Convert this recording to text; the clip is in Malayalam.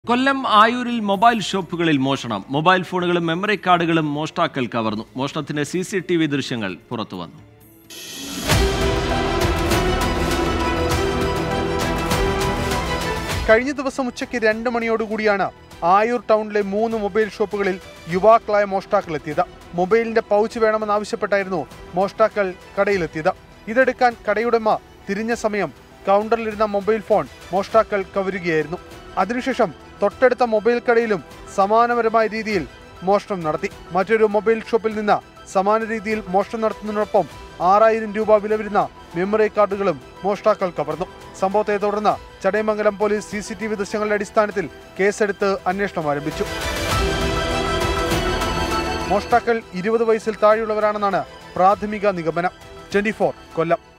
കൊല്ലം ആയൂരിൽ മൊബൈൽ ഷോപ്പുകളിൽ മോഷണം മൊബൈൽ ഫോണുകളും മെമ്മറി കാർഡുകളും മോഷ്ടാക്കൾ കവർന്നു മോഷണത്തിന്റെ സി സി ടി വി ദൃശ്യങ്ങൾ പുറത്തു വന്നു കഴിഞ്ഞ ദിവസം ഉച്ചയ്ക്ക് രണ്ട് മണിയോടുകൂടിയാണ് ആയൂർ ടൗണിലെ മൂന്ന് മൊബൈൽ ഷോപ്പുകളിൽ യുവാക്കളായ മോഷ്ടാക്കൾ എത്തിയത് മൊബൈലിന്റെ പൗച്ച് വേണമെന്നാവശ്യപ്പെട്ടായിരുന്നു മോഷ്ടാക്കൾ കടയിലെത്തിയത് ഇതെടുക്കാൻ കടയുടമ തിരിഞ്ഞ സമയം കൗണ്ടറിലിരുന്ന മൊബൈൽ ഫോൺ മോഷ്ടാക്കൾ കവരുകയായിരുന്നു അതിനുശേഷം തൊട്ടടുത്ത മൊബൈൽ കടയിലും സമാനപരമായ രീതിയിൽ മോഷണം നടത്തി മറ്റൊരു മൊബൈൽ ഷോപ്പിൽ നിന്ന് സമാന രീതിയിൽ മോഷണം നടത്തുന്നതിനൊപ്പം ആറായിരം രൂപ വില വരുന്ന മെമ്മറി കാർഡുകളും മോഷ്ടാക്കൾ കവർന്നു സംഭവത്തെ തുടർന്ന് Chadayamangalam police C C T V ദൃശ്യങ്ങളുടെ അടിസ്ഥാനത്തിൽ കേസെടുത്ത് അന്വേഷണം ആരംഭിച്ചു മോഷ്ടാക്കൾ ഇരുപത് വയസ്സിൽ താഴെയുള്ളവരാണെന്നാണ് പ്രാഥമിക നിഗമനം ട്വന്റി കൊല്ലം